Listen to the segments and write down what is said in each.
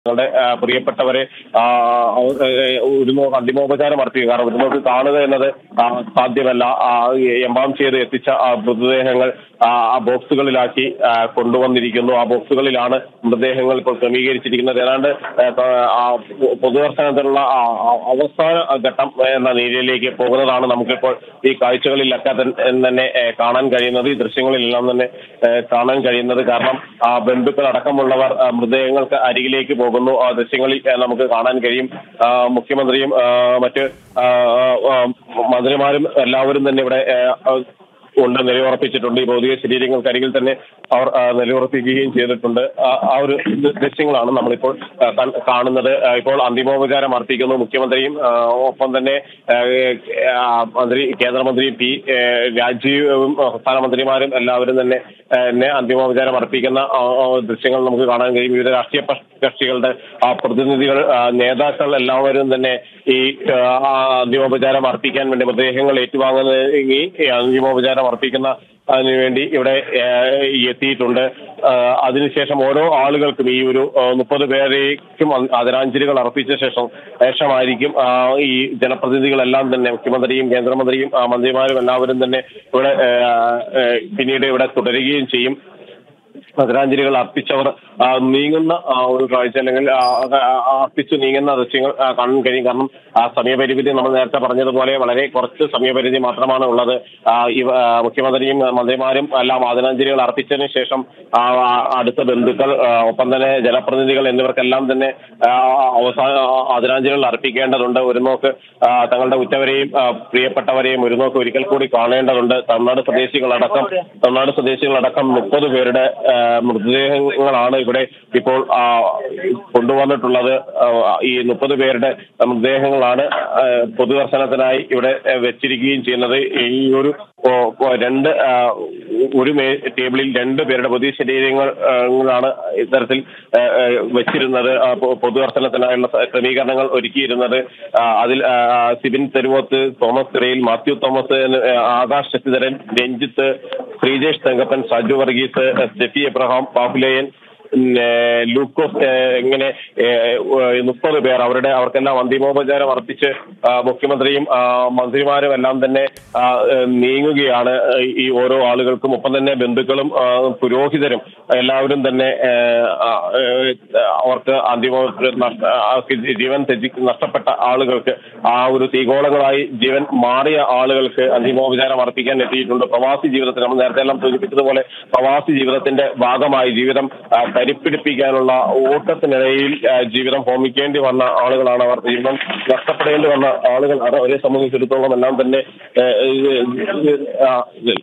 ഞങ്ങളുടെ ആ, പ്രിയപ്പെട്ടവരെ ആ, ആ, ഒരു നോ അന്തിമോപചാരം അർപ്പിക്കുക കാരണം ഒരു നോക്ക് കാണുക എന്നത് ആ, സാധ്യമല്ല ആ, എംബാം ചെയ്ത് എത്തിച്ച ആ മൃതദേഹങ്ങൾ ആ ആ ബോക്സുകളിലാക്കി ആ, കൊണ്ടുവന്നിരിക്കുന്നു ആ ബോക്സുകളിലാണ് മൃതദേഹങ്ങൾ ഇപ്പോൾ ക്രമീകരിച്ചിരിക്കുന്നത് ഏതാണ്ട് ആ, ആ പൊ- പൊതുദർശനത്തിനുള്ള ആ, ആ, അവസാന ഘട്ടം എന്ന രീതിയിലേക്ക് പോകുന്നതാണ് നമുക്കിപ്പോൾ ഈ കാഴ്ചകളിലൊക്കെ തൻ- തന്നെ ഏ, കാണാൻ കഴിയുന്നത് ഈ ദൃശ്യങ്ങളിലെല്ലാം തന്നെ ഏ, കാണാൻ കഴിയുന്നത് കാരണം ആ ബന്ധുക്കൾ അടക്കമുള്ളവർ ആ, മൃതദേഹങ്ങൾക്ക് അരികിലേക്ക് പോകുന്നു ആ ദൃശ്യങ്ങളിൽ ഏ, നമുക്ക് കാണാൻ കഴിയും ആ, മുഖ്യമന്ത്രിയും ആ, മറ്റ് ആ, ആ, മന്ത്രിമാരും എല്ലാവരും തന്നെ ഇവിടെ ഏ, ആ, ഉണ്ട് നിലയുറപ്പിച്ചിട്ടുണ്ട് ഈ ഭൗതിക ശരീരങ്ങൾക്കരികിൽ തന്നെ അവർ ആ, നിലയുറപ്പിക്കുകയും ചെയ്തിട്ടുണ്ട് ആ ആ ഒരു ദൃ- ദൃശ്യങ്ങളാണ് നമ്മളിപ്പോൾ ആ, കൺ- കാണുന്നത് ആ, ഇപ്പോൾ അന്തിമോപചാരം അർപ്പിക്കുന്നു മുഖ്യമന്ത്രിയും ആ, ഒപ്പം തന്നെ ആ, ആ, മന്ത്രി കേന്ദ്രമന്ത്രി പി ഏ, രാജീവും ആ, സംസ്ഥാന മന്ത്രിമാരും എല്ലാവരും തന്നെ ആ, എന്നെ അന്തിമോപചാരം അർപ്പിക്കുന്ന ആ, ആ, ദൃശ്യങ്ങൾ നമുക്ക് കാണാൻ കഴിയും വിവിധ രാഷ്ട്രീയ പ- കക്ഷികളുടെ ആ പ്രതിനിധികൾ ആ, നേതാക്കൾ എല്ലാവരും തന്നെ ഈ ആ, അന്തിമോപചാരം അർപ്പിക്കാൻ വേണ്ടി മൃതദേഹങ്ങൾ ഏറ്റുവാങ്ങുന്ന ഈ അന്തിമോപചാരം അർപ്പിക്കുന്ന അതിനു വേണ്ടി ഇവിടെ ആ, എത്തിയിട്ടുണ്ട് ആ, അതിനുശേഷം ഓരോ ആളുകൾക്കും ഈ ഒരു മുപ്പത് പേരേക്കും അ- ആദരാഞ്ജലികൾ അർപ്പിച്ച ശേഷം ശേഷമായിരിക്കും ആ, ഈ ജനപ്രതിനിധികളെല്ലാം തന്നെ മുഖ്യമന്ത്രിയും കേന്ദ്രമന്ത്രിയും ആ, മന്ത്രിമാരും എല്ലാവരും തന്നെ ഇവിടെ ആ, ആ, പിന്നീട് ഇവിടെ തുടരുകയും ചെയ്യും ആദരാഞ്ജലികൾ അർപ്പിച്ചവർ ആ, നീങ്ങുന്ന ആ, ഒരു കാഴ്ച അല്ലെങ്കിൽ ആ, ആ, ആ, അർപ്പിച്ചു നീങ്ങുന്ന ദൃശ്യങ്ങൾ ആ, കാണാൻ കഴിയും കാരണം ആ സമയപരിമിതി നമ്മൾ നേരത്തെ പറഞ്ഞതുപോലെ വളരെ കുറച്ച് സമയപരിധി മാത്രമാണ് ഉള്ളത് ആ, ഇവ ആ, മുഖ്യമന്ത്രിയും ആ, മന്ത്രിമാരും എല്ലാം ആദരാഞ്ജലികൾ അർപ്പിച്ചതിന് ശേഷം ആ, ആ, അടുത്ത ബന്ധുക്കൾ ആ, ഒപ്പം തന്നെ ജനപ്രതിനിധികൾ എന്നിവർക്കെല്ലാം തന്നെ ആ, അവസാന ആദരാഞ്ജലികൾ അർപ്പിക്കേണ്ടതുണ്ട് ഒരു നോക്ക് ആ, തങ്ങളുടെ ഉറ്റവരെയും ആ, പ്രിയപ്പെട്ടവരെയും ഒരു നോക്ക് ഒരിക്കൽ കൂടി കാണേണ്ടതുണ്ട് തമിഴ്നാട് സ്വദേശികളടക്കം തമിഴ്നാട് സ്വദേശികളടക്കം മുപ്പത് പേരുടെ ആ, മൃതദേഹങ്ങളാണ് ഇവിടെ ഇപ്പോൾ ആ, കൊണ്ടുവന്നിട്ടുള്ളത് ആ, ഈ മുപ്പത് പേരുടെ മൃതദേഹങ്ങളാണ് ആ, പൊതുദർശനത്തിനായി ഇവിടെ ആ, വെച്ചിരിക്കുകയും ചെയ്യുന്നത് ഈ ഒരു ഓ, ഓ, രണ്ട് ആ, ഒരു മേ ടേബിളിൽ രണ്ട് പേരുടെ പൊതു ശരീരങ്ങൾ ആ, ങ്ങളാണ് ഇത്തരത്തിൽ ആ, ആ, വെച്ചിരുന്നത് ആ, പൊ- പൊതുദർശനത്തിനായുള്ള സ- ക്രമീകരണങ്ങൾ ഒരുക്കിയിരുന്നത് ആ, അതിൽ ആ, സിബിൻ തെരുവോത്ത് തോമസ് തിരയിൽ മാത്യു തോമസ് എന്ന്, ആ, ആകാശ് ശശിധരൻ രഞ്ജിത്ത് ശ്രീജേഷ് തങ്കപ്പൻ സജു വർഗീസ് സ്റ്റെഫി എബ്രഹാം ബാഹുലേയൻ പിന്നെ ലൂക്കോസ് ഏഹ്, ഇങ്ങനെ ഏഹ്, മുപ്പത് പേർ അവരുടെ അവർക്കെല്ലാം അന്തിമോപചാരം അർപ്പിച്ച് ആ, മുഖ്യമന്ത്രിയും ആ, മന്ത്രിമാരും എല്ലാം തന്നെ ആ, ഏഹ്, നീങ്ങുകയാണ് ഏഹ്, ഈ ഓരോ ആളുകൾക്കും ഒപ്പം തന്നെ ബന്ധുക്കളും ആ, പുരോഹിതരും എല്ലാവരും തന്നെ ഏഹ്, ആ, ഏഹ്, അവർക്ക് അന്തിമോ നഷ്ട- ആ, ജീവൻ തെറ്റി നഷ്ടപ്പെട്ട ആളുകൾക്ക് ആ ഒരു തീകോളങ്ങളായി ജീവൻ മാറിയ ആളുകൾക്ക് അന്തിമോപചാരം അർപ്പിക്കാൻ എത്തിയിട്ടുണ്ട് പ്രവാസി ജീവിതത്തിൽ നമ്മൾ നേരത്തെ എല്ലാം സൂചിപ്പിച്ചതുപോലെ പ്രവാസി ജീവിതത്തിന്റെ ഭാഗമായി ജീവിതം ആ, പരിപ്പിടിപ്പിക്കാനുള്ള ഓട്ടത്തിനിടയിൽ ആ, ജീവിതം ഹോമിക്കേണ്ടി വന്ന ആളുകളാണ് അവർ ജീവിതം നഷ്ടപ്പെടേണ്ടി വന്ന ആളുകളാണ് അവരെ സംബന്ധിച്ചിടത്തോളം എല്ലാം തന്നെ ഏ, ഏ, ആ,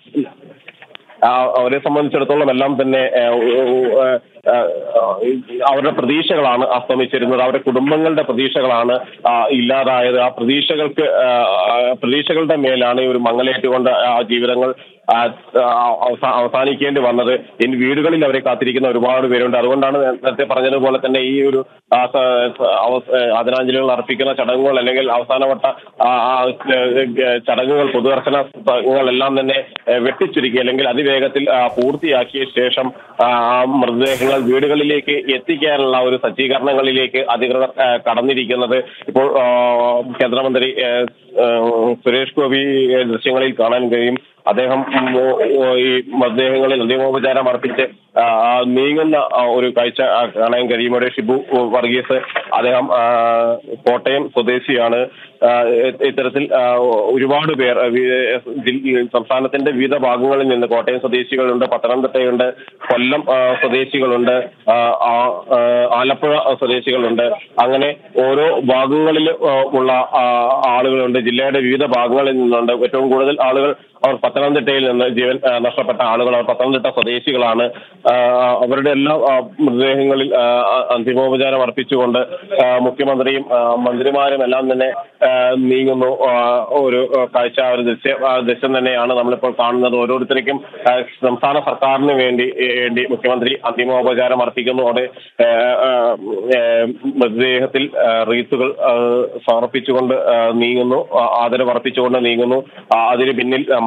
ആ, അവരെ സംബന്ധിച്ചിടത്തോളം എല്ലാം തന്നെ ഏ, ഓ, ഓ, ഏ, ആ, അവരുടെ പ്രതീക്ഷകളാണ് അസ്തമിച്ചിരുന്നത് അവരുടെ കുടുംബങ്ങളുടെ പ്രതീക്ഷകളാണ് ആ, ഇല്ലാതായത് ആ പ്രതീക്ഷകൾക്ക് ആ, ആ, പ്രതീക്ഷകളുടെ മേലാണ് ഈ ഒരു മങ്ങലേറ്റുകൊണ്ട് ആ ജീവിതങ്ങൾ ആ, ആ, അവസാ- അവസാനിക്കേണ്ടി വന്നത് ഇനി വീടുകളിൽ അവരെ കാത്തിരിക്കുന്ന ഒരുപാട് പേരുണ്ട് അതുകൊണ്ടാണ് നേരത്തെ പറഞ്ഞതുപോലെ തന്നെ ഈ ഒരു ആ, സ- സ- അവ- ആദരാഞ്ജലികൾ അർപ്പിക്കുന്ന ചടങ്ങുകൾ അല്ലെങ്കിൽ അവസാനവട്ട ആ, ആ, ഏ, ചടങ്ങുകൾ പൊതുദർശന ചടങ്ങുകളെല്ലാം തന്നെ ഏ, വെട്ടിച്ചുരുക്കി അല്ലെങ്കിൽ അതിവേഗത്തിൽ ആ, പൂർത്തിയാക്കിയ ശേഷം ആ, ആ മൃതദേഹങ്ങൾ വീടുകളിലേക്ക് എത്തിക്കാനുള്ള ഒരു സജ്ജീകരണങ്ങളിലേക്ക് അധികൃതർ ആ, കടന്നിരിക്കുന്നത് ഇപ്പോൾ ആ, കേന്ദ്രമന്ത്രി ഏ, ഏ, സുരേഷ് ഗോപി ഏ, ദൃശ്യങ്ങളിൽ കാണാൻ കഴിയും അദ്ദേഹം ഉം, ഓ, ഓ, ഈ മൃതദേഹങ്ങളിൽ അന്തിമോപചാരം അർപ്പിച്ച് ആ, ആ, നീങ്ങുന്ന ആ, ഒരു കാഴ്ച ആ, കാണാൻ കഴിയും ഇവിടെ ഷിബു വർഗീസ് അദ്ദേഹം ആ, കോട്ടയം സ്വദേശിയാണ് ആ, ഇ- ഇത്തരത്തിൽ ആ, ഒരുപാട് പേർ ആ, വി- ജില്ല- സംസ്ഥാനത്തിന്റെ വിവിധ ഭാഗങ്ങളിൽ നിന്ന് കോട്ടയം സ്വദേശികളുണ്ട് പത്തനംതിട്ടയുണ്ട് കൊല്ലം ആ, സ്വദേശികളുണ്ട് ആ, ആ- ആ, ആലപ്പുഴ സ്വദേശികളുണ്ട് അങ്ങനെ ഓരോ ഭാഗങ്ങളിൽ ആ, ഉള്ള ആ, ആളുകളുണ്ട് ജില്ലയുടെ വിവിധ ഭാഗങ്ങളിൽ നിന്നുണ്ട് ഏറ്റവും കൂടുതൽ ആളുകൾ അവർ പത്തനംതിട്ടയിൽ നിന്ന് ജീവൻ ആ, നഷ്ടപ്പെട്ട ആളുകൾ അവർ പത്തനംതിട്ട സ്വദേശികളാണ് ആ, അവരുടെ എല്ലാ ആ, മൃതദേഹങ്ങളിൽ ആ, ആ, അന്തിമോപചാരം അർപ്പിച്ചുകൊണ്ട് ആ, മുഖ്യമന്ത്രിയും ആ, മന്ത്രിമാരും എല്ലാം തന്നെ ആ, നീങ്ങുന്നു ആ, ഒരു ആ, കാഴ്ച ഒരു ദൃശ്യം ആ, ദൃശ്യം തന്നെയാണ് നമ്മളിപ്പോൾ കാണുന്നത് ഓരോരുത്തർക്കും ആ, സംസ്ഥാന സർക്കാരിന് വേണ്ടി ഏ, വേണ്ടി മുഖ്യമന്ത്രി അന്തിമോപചാരം അർപ്പിക്കുന്നു അവിടെ ആ, ആ, ഏ, മൃതദേഹത്തിൽ ആ, റീത്തുകൾ ആ, സമർപ്പിച്ചുകൊണ്ട് ആ, നീങ്ങുന്നു ആ, ആദരവ് അർപ്പിച്ചുകൊണ്ട് നീങ്ങുന്നു ആ, അതിന് പിന്നിൽ ആ, മന്ത്രി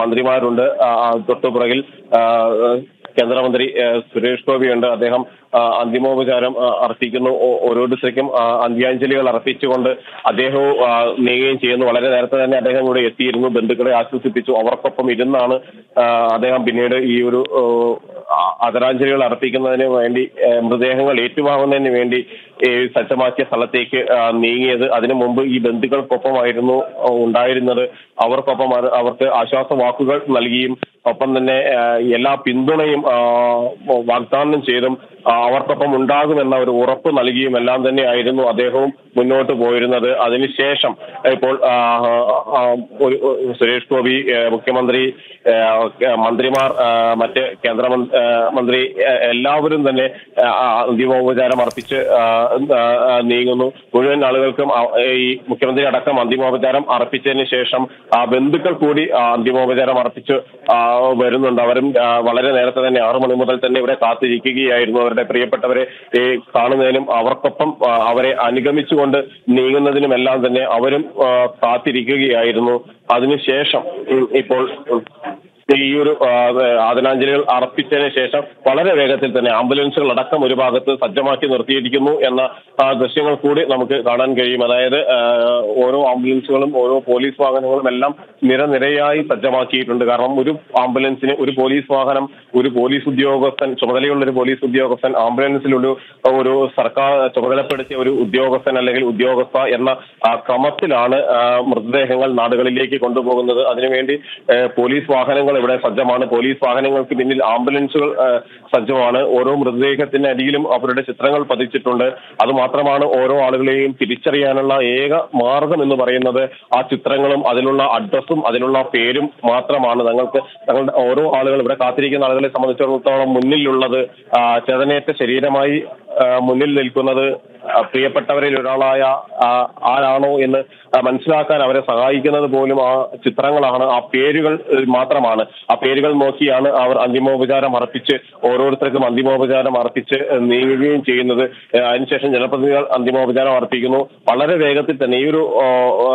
മന്ത്രിമാരുണ്ട് ആ, ആ, തൊട്ടുപുറകിൽ ആ, ആ, കേന്ദ്രമന്ത്രി ആ, സുരേഷ് ഗോപിയുണ്ട് അദ്ദേഹം ആ, അന്തിമോപചാരം ആ, അർപ്പിക്കുന്നു ഓ- ഓരോരുത്തർക്കും ആ, അന്ത്യാഞ്ജലികൾ അർപ്പിച്ചുകൊണ്ട് അദ്ദേഹവും ആ, നീങ്ങുകയും ചെയ്യുന്നു വളരെ നേരത്തെ തന്നെ അദ്ദേഹം ഇവിടെ എത്തിയിരുന്നു ബന്ധുക്കളെ ആശ്വസിപ്പിച്ചു അവർക്കൊപ്പം ഇരുന്നാണ് ആ, അദ്ദേഹം പിന്നീട് ഈ ഒരു ഓ, ആ, ആദരാഞ്ജലികൾ അർപ്പിക്കുന്നതിന് വേണ്ടി ഏ, മൃതദേഹങ്ങൾ ഏറ്റുവാങ്ങുന്നതിന് വേണ്ടി ഈ സജ്ജമാക്കിയ സ്ഥലത്തേക്ക് ആ, നീങ്ങിയത് അതിനു മുമ്പ് ഈ ബന്ധുക്കൾക്കൊപ്പമായിരുന്നു ആ, ഉണ്ടായിരുന്നത് അവർക്കൊപ്പം അത് അവർക്ക് ആശ്വാസ വാക്കുകൾ നൽകിയും ഒപ്പം തന്നെ ആ, എല്ലാ പിന്തുണയും ആ, വാഗ്ദാനം ചെയ്തും ആ, അവർക്കൊപ്പം ഉണ്ടാകുമെന്ന ഒരു ഉറപ്പ് നൽകിയും എല്ലാം തന്നെയായിരുന്നു അദ്ദേഹവും മുന്നോട്ട് പോയിരുന്നത് അതിനുശേഷം ഇപ്പോൾ ആ, ആ, ഒരു ഒരു സുരേഷ് ഗോപി ആ, മുഖ്യമന്ത്രി ആ, മന്ത്രിമാർ ആ, മറ്റ് കേന്ദ്ര മന്ത്രി- ആ, മന്ത്രി ആ, എല്ലാവരും തന്നെ ആ, ആ, അന്തിമോപചാരം അർപ്പിച്ച് ആ, ആ, ആ, നീങ്ങുന്നു മുഴുവൻ ആളുകൾക്കും ആ, ഈ മുഖ്യമന്ത്രി അടക്കം അന്തിമോപചാരം അർപ്പിച്ചതിന് ശേഷം ആ ബന്ധുക്കൾ കൂടി ആ, അന്തിമോപചാരം അർപ്പിച്ച് ആ, വരുന്നുണ്ട് അവരും ആ, വളരെ നേരത്തെ തന്നെ ആറു മണി മുതൽ തന്നെ ഇവിടെ കാത്തിരിക്കുകയായിരുന്നു അവരുടെ പ്രിയപ്പെട്ടവരെ ഈ കാണുന്നതിനും അവർക്കൊപ്പം ആ, അവരെ അനുഗമിച്ചുകൊണ്ട് നീങ്ങുന്നതിനുമെല്ലാം തന്നെ അവരും ആ, കാത്തിരിക്കുകയായിരുന്നു അതിനുശേഷം ഉം, ഇപ്പോൾ ഉം, ഈ ഒരു ആ, ആദരാഞ്ജലികൾ അർപ്പിച്ചതിന് ശേഷം വളരെ വേഗത്തിൽ തന്നെ ആംബുലൻസുകൾ അടക്കം ഒരു ഭാഗത്ത് സജ്ജമാക്കി നിർത്തിയിരിക്കുന്നു എന്ന ആ, ദൃശ്യങ്ങൾ കൂടി നമുക്ക് കാണാൻ കഴിയും അതായത് ആ, ഓരോ ആംബുലൻസുകളും ഓരോ പോലീസ് വാഹനങ്ങളും എല്ലാം നിരനിരയായി സജ്ജമാക്കിയിട്ടുണ്ട് കാരണം ഒരു ആംബുലൻസിന് ഒരു പോലീസ് വാഹനം ഒരു പോലീസ് ഉദ്യോഗസ്ഥൻ ചുമതലയുള്ള ഒരു പോലീസ് ഉദ്യോഗസ്ഥൻ ആംബുലൻസിലൊരു ഒരു സർക്കാർ ചുമതലപ്പെടുത്തിയ ഒരു ഉദ്യോഗസ്ഥൻ അല്ലെങ്കിൽ ഉദ്യോഗസ്ഥ എന്ന ആ, ക്രമത്തിലാണ് ആ, മൃതദേഹങ്ങൾ നാടുകളിലേക്ക് കൊണ്ടുപോകുന്നത് അതിനുവേണ്ടി ഏ, പോലീസ് വാഹനങ്ങൾ ഇവിടെ സജ്ജമാണ് പോലീസ് വാഹനങ്ങൾക്ക് പിന്നിൽ ആംബുലൻസുകൾ ഏ, സജ്ജമാണ് ഓരോ മൃതദേഹത്തിന് അടിയിലും അവരുടെ ചിത്രങ്ങൾ പതിച്ചിട്ടുണ്ട് അത് മാത്രമാണ് ഓരോ ആളുകളെയും തിരിച്ചറിയാനുള്ള ഏക മാർഗം എന്ന് പറയുന്നത് ആ ചിത്രങ്ങളും അതിലുള്ള അഡ്രസ്സും അതിലുള്ള പേരും മാത്രമാണ് ഞങ്ങൾക്ക് ഞങ്ങളുടെ ഓരോ ആളുകൾ ഇവിടെ കാത്തിരിക്കുന്ന ആളുകളെ സംബന്ധിച്ചിടത്തോളം മുന്നിലുള്ളത് ആ, ചേതനയേറ്റ ശരീരമായി ആ, മുന്നിൽ നിൽക്കുന്നത് ആ, പ്രിയപ്പെട്ടവരിൽ ഒരാളായ ആ, ആരാണോ എന്ന് ആ, മനസ്സിലാക്കാൻ അവരെ സഹായിക്കുന്നത് പോലും ആ ചിത്രങ്ങളാണ് ആ പേരുകൾ ഏഹ്, മാത്രമാണ് ആ പേരുകൾ നോക്കിയാണ് അവർ അന്തിമോപചാരം അർപ്പിച്ച് ഓരോരുത്തർക്കും അന്തിമോപചാരം അർപ്പിച്ച് ഏഹ്, നീങ്ങുകയും ചെയ്യുന്നത് ഏഹ്, അതിനുശേഷം ജനപ്രതിനിധികൾ അന്തിമോപചാരം അർപ്പിക്കുന്നു വളരെ വേഗത്തിൽ തന്നെ ഈ ഒരു ആ, ആ,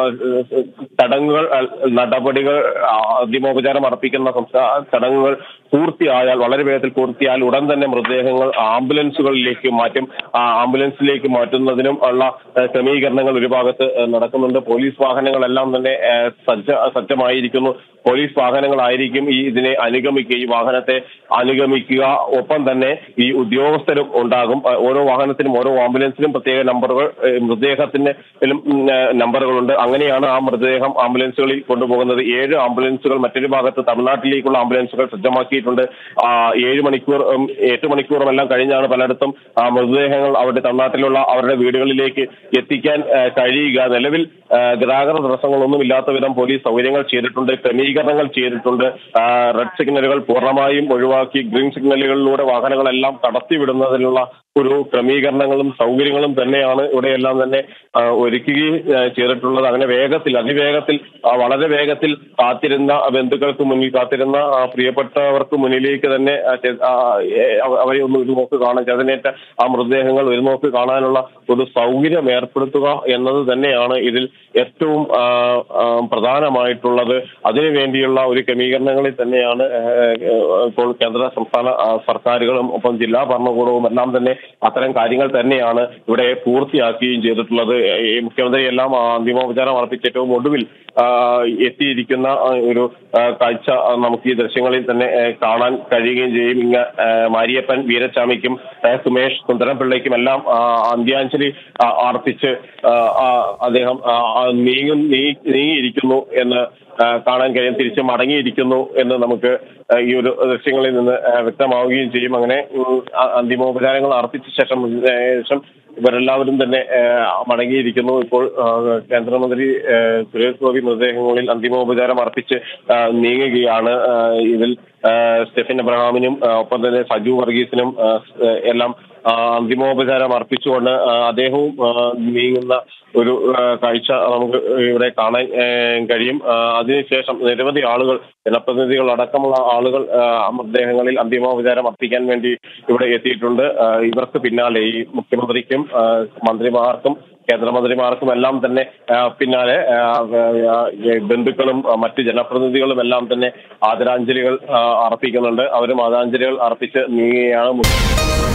ചടങ്ങുകൾ ആ, നടപടികൾ ആ, അന്തിമോപചാരം അർപ്പിക്കുന്ന സംസ്ഥാ ചടങ്ങുകൾ പൂർത്തിയായാൽ വളരെ വേഗത്തിൽ പൂർത്തിയായാൽ ഉടൻ തന്നെ മൃതദേഹങ്ങൾ ആംബുലൻസുകളിലേക്ക് മാറ്റും ആ ആംബുലൻസിലേക്ക് മാറ്റുന്നതിനും ഉള്ള ഏഹ്, ക്രമീകരണങ്ങൾ ഒരു ഭാഗത്ത് ഏഹ്, നടക്കുന്നുണ്ട് പോലീസ് വാഹനങ്ങളെല്ലാം തന്നെ ഏഹ്, സജ്ജ സജ്ജമായിരിക്കുന്നു പോലീസ് വാഹനങ്ങളായിരിക്കും ഈ ഇതിനെ അനുഗമിക്കുക ഈ വാഹനത്തെ അനുഗമിക്കുക ഒപ്പം തന്നെ ഈ ഉദ്യോഗസ്ഥരും ഉണ്ടാകും ഏഹ്, ഓരോ വാഹനത്തിനും ഓരോ ആംബുലൻസിനും പ്രത്യേക നമ്പറുകൾ ഏഹ്, മൃതദേഹത്തിന് ലും, ഉം, ഏഹ്, നമ്പറുകളുണ്ട് അങ്ങനെയാണ് ആ മൃതദേഹം ആംബുലൻസുകളിൽ കൊണ്ടുപോകുന്നത് ഏഴ് ആംബുലൻസുകൾ മറ്റൊരു ഭാഗത്ത് തമിഴ്നാട്ടിലേക്കുള്ള ആംബുലൻസുകൾ സജ്ജമാക്കിയിട്ടുണ്ട് ആ, ഏഴ് മണിക്കൂർ ഉം, എട്ട് മണിക്കൂറും എല്ലാം കഴിഞ്ഞാണ് പലയിടത്തും ആ, മൃതദേഹങ്ങൾ അവരുടെ തമിഴ്നാട്ടിലുള്ള അവരുടെ വീടുകളിലേക്ക് എത്തിക്കാൻ ആ, കഴിയുക നിലവിൽ ആ, ഗതാഗത തടസ്സങ്ങളൊന്നും ഇല്ലാത്ത വിധം പോലീസ് സൗകര്യങ്ങൾ ചെയ്തിട്ടുണ്ട് ക്രമീകരണങ്ങൾ ചെയ്തിട്ടുണ്ട് ആ, റെഡ് സിഗ്നലുകൾ പൂർണ്ണമായും ഒഴിവാക്കി ഗ്രീൻ സിഗ്നലുകളിലൂടെ വാഹനങ്ങളെല്ലാം കടത്തിവിടുന്നതിനുള്ള ഒരു ക്രമീകരണങ്ങളും സൗകര്യങ്ങളും തന്നെയാണ് ഇവിടെയെല്ലാം തന്നെ ആ, ഒരുക്കുകയും ആ, ചെയ്തിട്ടുള്ളത് അങ്ങനെ വേഗത്തിൽ അതിവേഗത്തിൽ ആ, വളരെ വേഗത്തിൽ കാത്തിരുന്ന ബന്ധുക്കൾക്ക് മുന്നിൽ കാത്തിരുന്ന ആ, പ്രിയപ്പെട്ടവർക്ക് മുന്നിലേക്ക് തന്നെ ആ, ചെ- ആ, ഏ, അവ- അവരെ ഒന്ന് ഒരു നോക്ക് കാണാൻ ചതനേറ്റ ആ മൃതദേഹങ്ങൾ ഒരു നോക്ക് കാണാനുള്ള ഒരു സൗകര്യം ഏർപ്പെടുത്തുക എന്നത് തന്നെയാണ് ഇതിൽ ഏറ്റവും ആ, ആ, പ്രധാനമായിട്ടുള്ളത് അതിനു വേണ്ടിയുള്ള ഒരു ക്രമീകരണങ്ങളിൽ തന്നെയാണ് ഏ, ഏ, ഇപ്പോൾ കേന്ദ്ര സംസ്ഥാന ആ, സർക്കാരുകളും ഒപ്പം ജില്ലാ ഭരണകൂടവും എല്ലാം തന്നെ അത്തരം കാര്യങ്ങൾ തന്നെയാണ് ഇവിടെ പൂർത്തിയാക്കുകയും ചെയ്തിട്ടുള്ളത് ഈ മുഖ്യമന്ത്രി എല്ലാം ആ, അന്തിമോപചാരം അർപ്പിച്ച് ഏറ്റവും ഒടുവിൽ ആ, എത്തിയിരിക്കുന്ന ആ, ഒരു ആ, കാഴ്ച ആ, നമുക്ക് ഈ ദൃശ്യങ്ങളിൽ തന്നെ ഏ, കാണാൻ കഴിയുകയും ചെയ്യും ഇങ്ങ് ഏ, മാരിയപ്പൻ വീരസ്വാമിക്കും ഏ, സുമേഷ് സുന്ദരപിള്ളയ്ക്കും എല്ലാം ആ, അന്ത്യാഞ്ജലി ആ, അർപ്പിച്ച് ആ, ആ, അദ്ദേഹം ആ, ആ, നീങ്ങും നീ- നീങ്ങിയിരിക്കുന്നു എന്ന് ആ, കാണാൻ കഴിയും തിരിച്ച് മടങ്ങിയിരിക്കുന്നു എന്ന് നമുക്ക് ആ, ഈ ഒരു ദൃശ്യങ്ങളിൽ നിന്ന് ആ, വ്യക്തമാവുകയും ചെയ്യും അങ്ങനെ ഉം, അ- അന്തിമോപചാരങ്ങൾ അർപ്പിച്ച ശേഷം ഏ, ശേഷം ഇവരെല്ലാവരും തന്നെ ഏ, മടങ്ങിയിരിക്കുന്നു ഇപ്പോൾ ആ, കേന്ദ്രമന്ത്രി ഏ, സുരേഷ് ഗോപി മൃതദേഹങ്ങളിൽ അന്തിമോപചാരം അർപ്പിച്ച് ആ, നീങ്ങുകയാണ് ആ, ഇതിൽ ആ, സ്റ്റെഫിൻ അബ്രഹാമിനും ആ, ഒപ്പം തന്നെ സജു വർഗീസിനും ആ, സ്- എല്ലാം ആ, അന്തിമോപചാരം അർപ്പിച്ചുകൊണ്ട് ആ, അദ്ദേഹവും ആ, നീങ്ങുന്ന ഒരു ആ, കാഴ്ച നമുക്ക് ഇവിടെ കാണാൻ ഏ, കഴിയും ആ, അതിനുശേഷം നിരവധി ആളുകൾ ജനപ്രതിനിധികൾ അടക്കമുള്ള ആളുകൾ ആ, മൃതദേഹങ്ങളിൽ അന്തിമോപചാരം അർപ്പിക്കാൻ വേണ്ടി ഇവിടെ എത്തിയിട്ടുണ്ട് ആ, ഇവർക്ക് പിന്നാലെ ഈ മുഖ്യമന്ത്രിക്കും ആ, മന്ത്രിമാർക്കും കേന്ദ്രമന്ത്രിമാർക്കും എല്ലാം തന്നെ ആ, പിന്നാലെ ആ, ആ, ഈ ബന്ധുക്കളും ആ, മറ്റ് ജനപ്രതിനിധികളും എല്ലാം തന്നെ ആദരാഞ്ജലികൾ ആ, അർപ്പിക്കുന്നുണ്ട് അവരും ആദരാഞ്ജലികൾ അർപ്പിച്ച് നീങ്ങുകയാണ്